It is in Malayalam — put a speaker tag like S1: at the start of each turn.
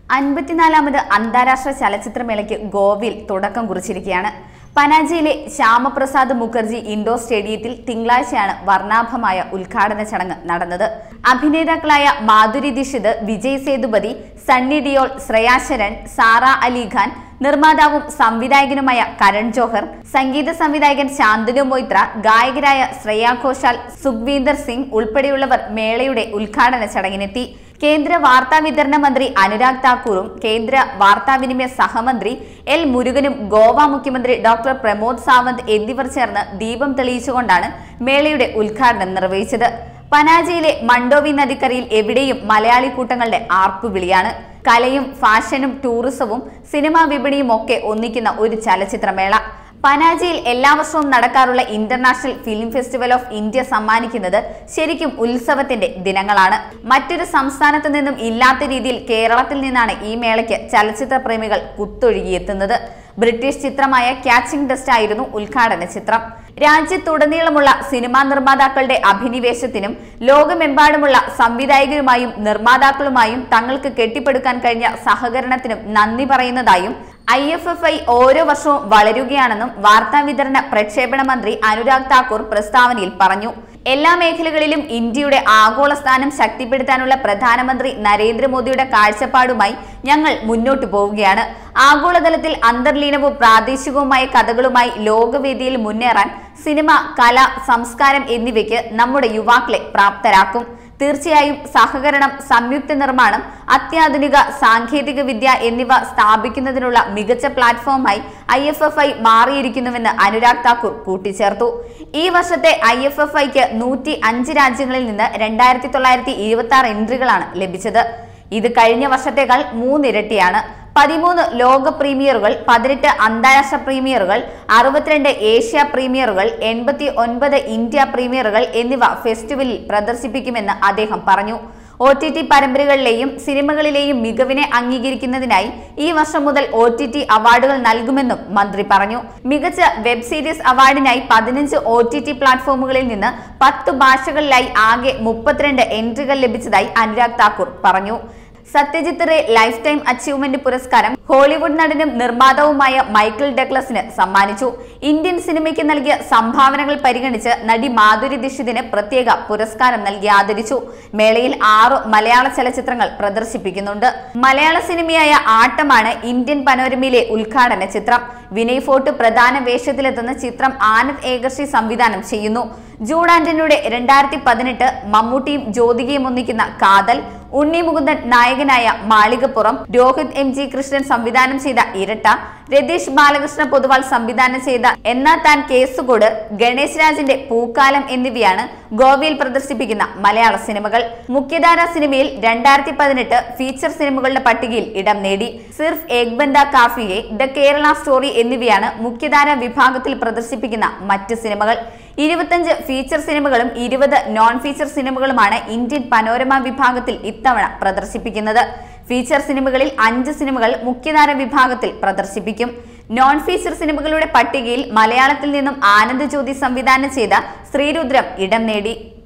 S1: അൻപത്തിനാലാമത് അന്താരാഷ്ട്ര ചലച്ചിത്രമേളയ്ക്ക് ഗോവയിൽ തുടക്കം കുറിച്ചിരിക്കുകയാണ് പനാജിയിലെ ശ്യാമപ്രസാദ് മുഖർജി ഇൻഡോർ സ്റ്റേഡിയത്തിൽ തിങ്കളാഴ്ചയാണ് വർണ്ണാഭമായ ഉദ്ഘാടന ചടങ്ങ് നടന്നത് അഭിനേതാക്കളായ മാധുരി ദീക്ഷിത് വിജയ് സേതുപതി സണ്ണി ഡിയോൾ ശ്രേയാശരൺ സാറ അലിഖാൻ നിർമ്മാതാവും സംവിധായകനുമായ കരൺ ജോഹർ സംഗീത സംവിധായകൻ ശാന്തനു മൊയ്ത്ര ഗായകരായ ശ്രേയ ഘോഷാൽ സുഖ്വീന്ദർ സിംഗ് ഉൾപ്പെടെയുള്ളവർ മേളയുടെ ഉദ്ഘാടന ചടങ്ങിനെത്തി കേന്ദ്ര വാർത്താ വിതരണ മന്ത്രി അനുരാഗ് താക്കൂറും കേന്ദ്ര വാർത്താവിനിമയ സഹമന്ത്രി എൽ മുരുകനും ഗോവ മുഖ്യമന്ത്രി ഡോക്ടർ പ്രമോദ് സാവന്ത് എന്നിവർ ചേർന്ന് ദീപം തെളിയിച്ചുകൊണ്ടാണ് മേളയുടെ ഉദ്ഘാടനം നിർവഹിച്ചത് പനാജിയിലെ മണ്ടോവി നദിക്കരയിൽ എവിടെയും മലയാളി കൂട്ടങ്ങളുടെ ആർപ്പുവിളിയാണ് കലയും ഫാഷനും ടൂറിസവും സിനിമാ വിപണിയും ഒക്കെ ഒന്നിക്കുന്ന ഒരു ചലച്ചിത്രമേള പനാജിയിൽ എല്ലാ വർഷവും നടക്കാറുള്ള international film festival of India സമ്മാനിക്കുന്നത് ശരിക്കും ഉത്സവത്തിന്റെ ദിനങ്ങളാണ് മറ്റൊരു സംസ്ഥാനത്ത് നിന്നും ഇല്ലാത്ത രീതിയിൽ കേരളത്തിൽ നിന്നാണ് ഈ മേളയ്ക്ക് ചലച്ചിത്ര പ്രേമികൾ കുത്തൊഴുകിയെത്തുന്നത് ബ്രിട്ടീഷ് ചിത്രമായ ക്യാച്ചിംഗ് ഡസ്റ്റ് ആയിരുന്നു ഉദ്ഘാടന ചിത്രം രാജ്യത്തുടനീളമുള്ള സിനിമാ നിർമ്മാതാക്കളുടെ അഭിനിവേശത്തിനും ലോകമെമ്പാടുമുള്ള സംവിധായകരുമായും നിർമ്മാതാക്കളുമായും തങ്ങൾക്ക് കെട്ടിപ്പടുക്കാൻ കഴിഞ്ഞ സഹകരണത്തിനും നന്ദി പറയുന്നതായും ഐ എഫ് എഫ് ഐ ഓരോ വർഷവും വളരുകയാണെന്നും വാർത്താ വിതരണ പ്രക്ഷേപണ മന്ത്രി അനുരാഗ് താക്കൂർ പ്രസ്താവനയിൽ പറഞ്ഞു എല്ലാ മേഖലകളിലും ഇന്ത്യയുടെ ആഗോള സ്ഥാനം ശക്തിപ്പെടുത്താനുള്ള പ്രധാനമന്ത്രി നരേന്ദ്രമോദിയുടെ കാഴ്ചപ്പാടുമായി ഞങ്ങൾ മുന്നോട്ടു പോവുകയാണ് ആഗോളതലത്തിൽ അന്തർലീനവും പ്രാദേശികവുമായ കഥകളുമായി ലോകവേദിയിൽ മുന്നേറാൻ സിനിമ കല സംസ്കാരം എന്നിവയ്ക്ക് നമ്മുടെ യുവാക്കളെ പ്രാപ്തരാക്കും തീർച്ചയായും സഹകരണം സംയുക്ത നിർമ്മാണം അത്യാധുനിക സാങ്കേതിക വിദ്യ എന്നിവ സ്ഥാപിക്കുന്നതിനുള്ള മികച്ച പ്ലാറ്റ്ഫോമായി ഐ എഫ് എഫ് ഐ മാറിയിരിക്കുന്നുവെന്ന് അനുരാഗ് താക്കൂർ കൂട്ടിച്ചേർത്തു ഈ വർഷത്തെ ഐ എഫ് എഫ് ഐക്ക് നൂറ്റി അഞ്ച് രാജ്യങ്ങളിൽ നിന്ന് രണ്ടായിരത്തി തൊള്ളായിരത്തി ഇരുപത്തി ആറ് എൻട്രികളാണ് ലഭിച്ചത് ഇത് കഴിഞ്ഞ വർഷത്തേക്കാൾ മൂന്നിരട്ടിയാണ് പതിമൂന്ന് ലോക പ്രീമിയറുകൾ പതിനെട്ട് അന്താരാഷ്ട്ര പ്രീമിയറുകൾ അറുപത്തിരണ്ട് ഏഷ്യ പ്രീമിയറുകൾ എൺപത്തി ഒൻപത് ഇന്ത്യ പ്രീമിയറുകൾ എന്നിവ ഫെസ്റ്റിവലിൽ പ്രദർശിപ്പിക്കുമെന്ന് അദ്ദേഹം പറഞ്ഞു ഒ ടി ടി പരമ്പരകളിലെയും സിനിമകളിലെയും മികവിനെ അംഗീകരിക്കുന്നതിനായി ഈ വർഷം മുതൽ ഒ ടി ടി അവാർഡുകൾ നൽകുമെന്നും മന്ത്രി പറഞ്ഞു മികച്ച വെബ് സീരീസ് അവാർഡിനായി പതിനഞ്ച് ഒ ടി ടി പ്ലാറ്റ്ഫോമുകളിൽ നിന്ന് പത്ത് ഭാഷകളിലായി ആകെ മുപ്പത്തിരണ്ട് എൻട്രികൾ ലഭിച്ചതായി അനുരാഗ് താക്കൂർ പറഞ്ഞു Satyajit Ray lifetime achievement പുരസ്കാരം ഹോളിവുഡ് നടനും നിർമ്മാതാവുമായ മൈക്കിൾ ഡഗ്ലസിന് സമ്മാനിച്ചു ഇന്ത്യൻ സിനിമയ്ക്ക് നൽകിയ സംഭാവനകൾ പരിഗണിച്ച് നടി മാധുരി ദീക്ഷിതിന് പ്രത്യേക പുരസ്കാരം നൽകി ആദരിച്ചു മേളയിൽ ആറ് മലയാള ചലച്ചിത്രങ്ങൾ പ്രദർശിപ്പിക്കുന്നുണ്ട് മലയാള സിനിമയായ ആട്ടമാണ് ഇന്ത്യൻ പനോരമയിലെ ഉദ്ഘാടന ചിത്രം വിനയ് ഫോർട്ട് പ്രധാന വേഷത്തിലെത്തുന്ന ചിത്രം ആനന്ദ് ഏകർഷി സംവിധാനം ചെയ്യുന്നു ജൂൺ ആന്റണിയുടെ രണ്ടായിരത്തി പതിനെട്ട് മമ്മൂട്ടിയും ജ്യോതികയും ഒന്നിക്കുന്ന കാതൽ ഉണ്ണി മുകുന്ദൻ നായകനായ മാളികപ്പുറം രോഹിത് എം ജി കൃഷ്ണൻ സംവിധാനം ചെയ്ത ഇരട്ട രതീഷ് ബാലകൃഷ്ണ പൊതുവാൾ സംവിധാനം ചെയ്ത എന്നാ താൻ കേസുകോട് ഗണേശ് രാജിന്റെ പൂക്കാലം എന്നിവയാണ് ഗോവയിൽ പ്രദർശിപ്പിക്കുന്ന മലയാള സിനിമകൾ മുഖ്യധാര സിനിമയിൽ രണ്ടായിരത്തി പതിനെട്ട് ഫീച്ചർ സിനിമകളുടെ പട്ടികയിൽ ഇടം നേടി സിർഫ് ഏക് ബന്ദ കാഫിയെ ദ കേരള സ്റ്റോറി എന്നിവയാണ് മുഖ്യധാര വിഭാഗത്തിൽ പ്രദർശിപ്പിക്കുന്ന മറ്റ് സിനിമകൾ ഇരുപത്തഞ്ച് ഫീച്ചർ സിനിമകളും ഇരുപത് നോൺ ഫീച്ചർ സിനിമകളുമാണ് ഇന്ത്യൻ പനോരമ വിഭാഗത്തിൽ ഇത്തവണ പ്രദർശിപ്പിക്കുന്നത് ഫീച്ചർ സിനിമകളിൽ അഞ്ച് സിനിമകൾ മുഖ്യധാര വിഭാഗത്തിൽ പ്രദർശിപ്പിക്കും നോൺ ഫീച്ചർ സിനിമകളുടെ പട്ടികയിൽ മലയാളത്തിൽ നിന്നും ആനന്ദ് ജ്യോതി സംവിധാനം ചെയ്ത ശ്രീരുദ്രം ഇടം നേടി